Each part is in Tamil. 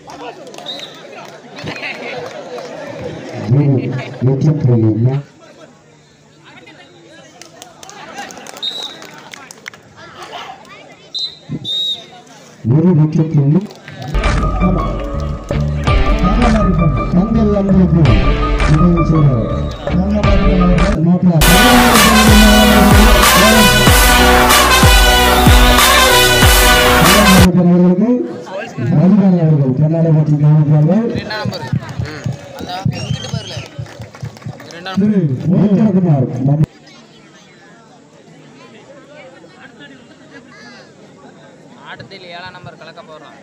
ஒரு வெற்றி புள்ளி நா- ஒரு வெற்றி புள்ளி தங்கள் அன்புக்கு உதவி செய்த மாப்பிள்ளை அவர்களுக்கு மதிவாணி அவர்கள் கர்நாடக பற்றி கவனிப்பார்கள் ரெண்டாம் நம்பர் அந்த எங்கிட்ட பாருல ரெண்டாம் திரு மோகனகுமார் நம் ஆட்டத்தில் ஏழாம் நம்பர் கலக்க போடுறான்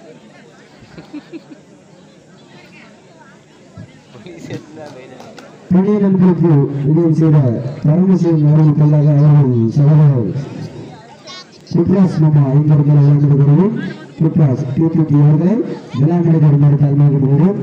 புதிய நண்பர்களுக்கு உதவி செய்த பரமசிவன் அவர்களுக்காக அவர்கள் சகோதரர் சுப்ராஸ் மாமா ஐம்பது வழங்கிடுகிறோம் சுப்ராஸ் டிபிடி அவர்களை விழாமலை வருமாறு தலைமையிடுகிறோம்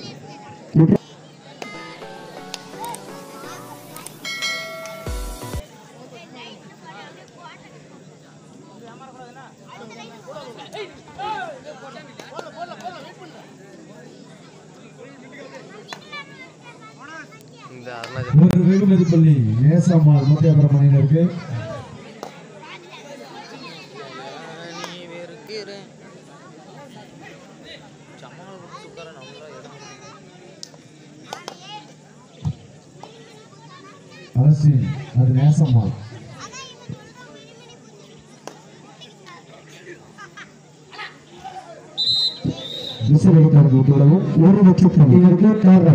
இந்த அருணாச்சல் ஒரு வெகுமதி பள்ளி நேசம்மாள் முத்தியாபுரம் அணியினருக்கு நீ வெறுக்கிற சமாள சூப்பரா நம்மளா இடம் அரசி அது நேசம்மாள் விசிலடிக்காரர்கள் விட்டுள்ளவும் ஒரு வெற்றி புள்ளிகளுக்கு தேர்வை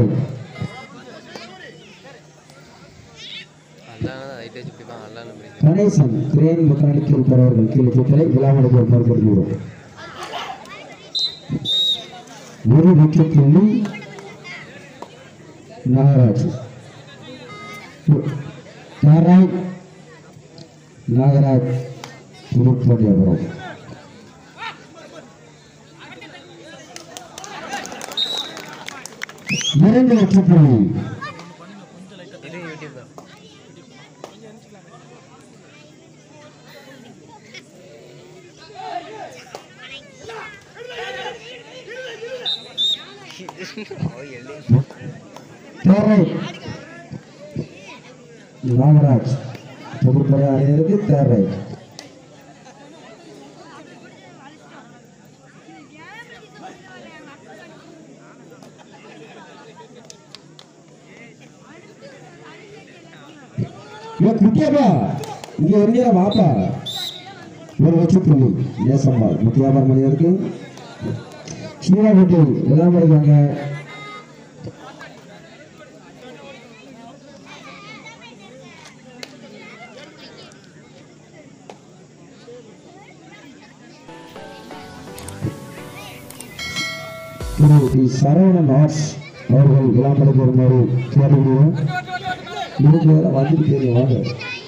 அல்லான ஐடி வச்சுப்பான் அல்லான பிடிக்கும் கணேசன் கிரேன் மெக்கானிக்கல் பெறவர்கள் கீழே சுற்றலை விழாமலை வருமாறு வருகிறோம் ஒரு வெற்றி புள்ளி நாகராஜ் நாராய் நாகராஜ் உருப்படியாபுரம் இரண்டு வெற்றி புள்ளி இது யூடியூப் தேரை நாகராஜ் தொகுப்படை அணியிற்கு தேரை ஏ குட்டியாப்பா இங்க இருந்தியா வாப்பா ஒரு வச்சு புள்ளி நேசம்பாள் முத்தியாபார் மணியருக்கு சீனா வீட்டு எல்லாம் இருக்காங்க திரு டி சரவணன் ஆர்ட்ஸ் அவர்கள் விழாமலுக்கு வருமாறு கேட்டுக்கிறோம் இதுக்கு வேற வந்துட்டு தெரியும் வாங்க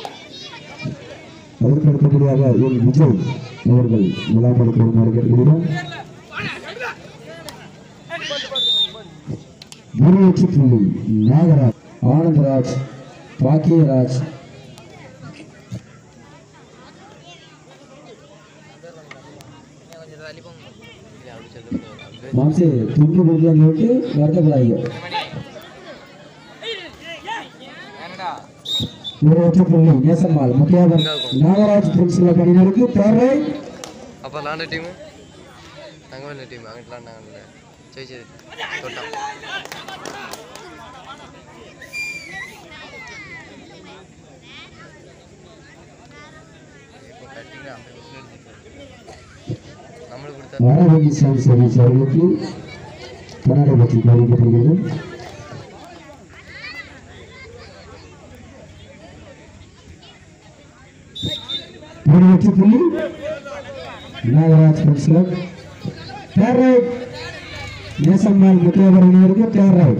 அதற்கு அடுத்தபடியாக என் விஜய் அவர்கள் விழாமலுக்கு வருமாறு கேட்டுக்கிறோம் குருவச்சி புள்ளி நாகராஜ் ஆனந்தராஜ் பாக்கியராஜ் கொஞ்சம் தள்ளி போங்க இல்லை அப்படி சொல்ல முடியாது மாம்சே துண்டு கொடுக்கலான்னு சொல்லிட்டு வருத்தப்படாதீங்க ஏனடா ஒரு வெற்றி புள்ளி நேசம்மாள் முக்கியவர் நாகராஜ் பிரின்சிபல் பணியினருக்கு தேவை அப்போ விளாண்ட டீமு நாங்கள் விளாண்ட டீம் அங்கிட்டு விளாண்டாங்கல்ல சரி சரி தொட்டான் இப்போ கட்டிங்க ஐம்பது பர்சன்ட் எடுத்துட்டு நம்மளுக்கு கொடுத்தா வடவங்கி சாமி சர்வீஸ் அவர்களுக்கு கர்நாடக பற்றி அறிவிக்கப்படுகிறது ஒரு வெற்றி புள்ளி நாகராஜ் பிரின்சிபல் தேர்ரை நேசம்மாள் முக்கியவர் அணியினருக்கு தேர்ரை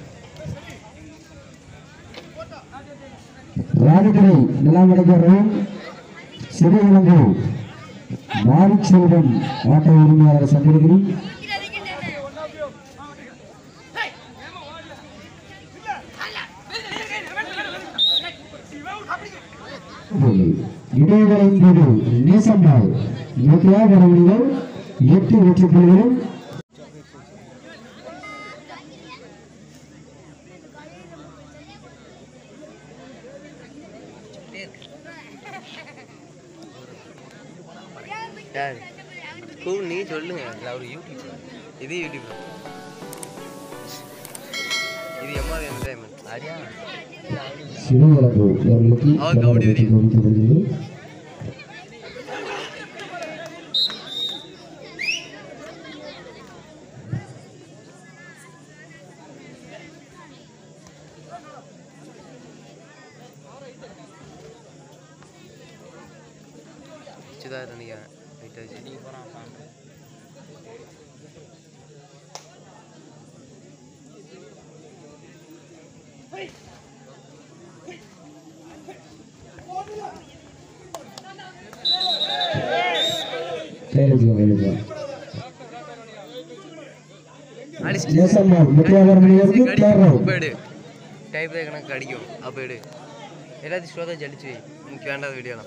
ராஜகிரி நிலாமடைக்கிறோம் சிவகலங்கு மாரிச்செல்வன் ஆட்ட உரிமையாளர் சந்திரகிரி இடைவெளியின் போது நேசம்பாள் நூற்றியா வரவணிகள் எட்டு வெற்றி புள்ளிகளும் யார் கூ நீ சொல்லுங்க இல்லை அவர் யூடியூப் இது யூடியூப் இது எம்ஆர் என்டர்டைன்மெண்ட் ஆரியா சிவவரப்பு அவர்களுக்கு அவர் கபடி வெற்றி வீரர். கொடுக்கப்படுகிறது சுதா நினைக்கிறேன் வெயிட் ஆச்சு கையில் வச்சுக்கோ கையில் வச்சுக்கோ அடிச்சு நேசம்மாள் முத்தியாபுரம் மணியருக்கு தேர்ட் ரவுண்ட் அப்போ எடு டைப் கணக்கு அடிக்கும் அப்போ எடு எல்லாத்தையும் ஸ்லோதாக ஜலிச்சு வை உனக்கு வேண்டாத வீடியோலாம்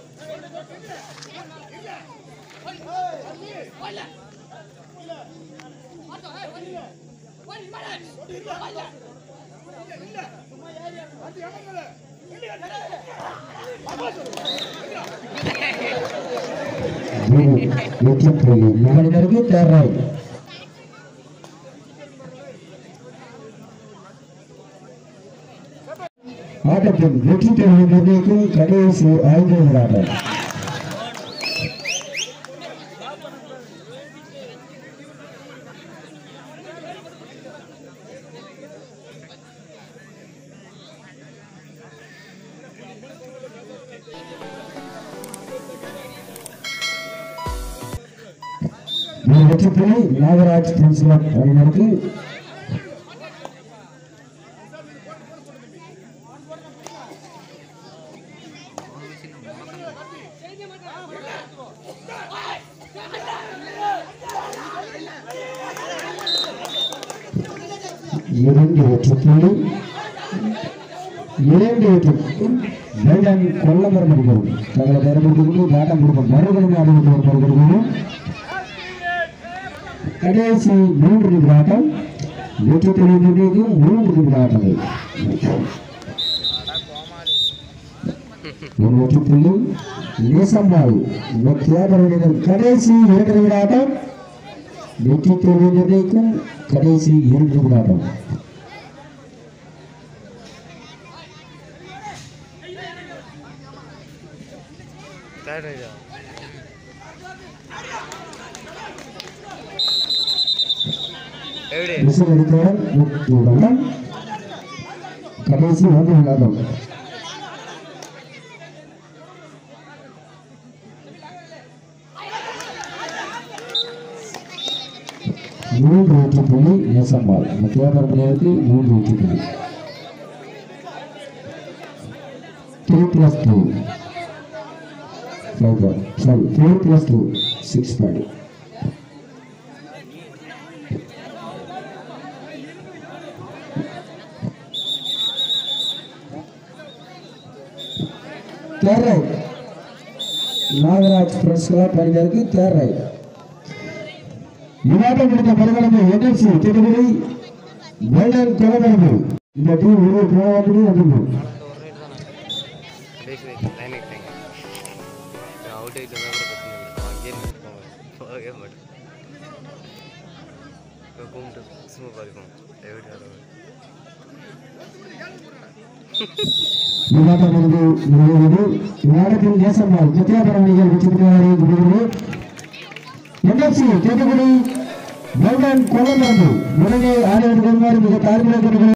வெற்றி புள்ளி மகளிருக்கு தேர்ட் ரவுண்ட் ஆட்டத்தின் வெற்றி தோல்வி நிர்ணயிக்கும் கடைசி ஐந்து ஆட்டம் ஒரு வெற்றி புள்ளி நாகராஜ் பிரின்சிபல் அணியினருக்கு இரண்டு வெற்றி புள்ளி இரண்டு வெற்றி வேண்டாம் கொல்லமரம் அடிக்கவும் தங்களை தேர்ந்தெடுத்து காட்டம் கொடுக்கும் மறுபடியும் ஆடுவது ஒரு கொடுக்கணும் கடைசி மூன்று நிமிட ஆட்டம் வெற்றி தொழில் மூன்று நிமிட ஆட்டங்கள் ஒரு வெற்றி புள்ளி நேசம்மாள் தியாகரணிகள் கடைசி இரண்டு நிமிட ஆட்டம் வெற்றி தோல்வி நிர்ணயிக்கும் கடைசி இரண்டு நிமிட ஆட்டம் தேர்ட் ரைடா எப்படி விசில் அடித்தவுடன் முக்கியமான கடைசி வந்து விளையாடும் மூன்று வெற்றி புள்ளி நேசம்பால் அந்த தேர்தல் நேரத்தில் மூன்று வெற்றி புள்ளி three plus two five sorry three plus two six five third right Nagaraj press club அறிஞருக்கு தேர்ட் ரைட் விவாதம் கொடுத்த பரிமாணம் என்எல்சி தூத்துக்குடி வேலன் குலமரபு இந்த டீம் ஒரு போராடி வந்துடும் ஒரு ரைடு தானே பேக் வைக்க லைன் வைக்கிறீங்க அவுட் ஆகிட்டு தான் கூட பிரச்சனை இல்லை அங்கேயே நிறுத்துவாங்க போகவே மாட்டேன் இப்போ கும்பிட்டு சும்மா பார்க்கணும் எப்படி ஆடுவாங்க விவாதம் வந்து நிறைவேறது விவாதத்தின் தேசம்மாள் முத்தியாபுரம் அணிகள் வெற்றி பெற்றவரை என்எல்சி தூத்துக்குடி வேலன் குலமரபு உடனே ஆடுவது மிக தாழ்மையாக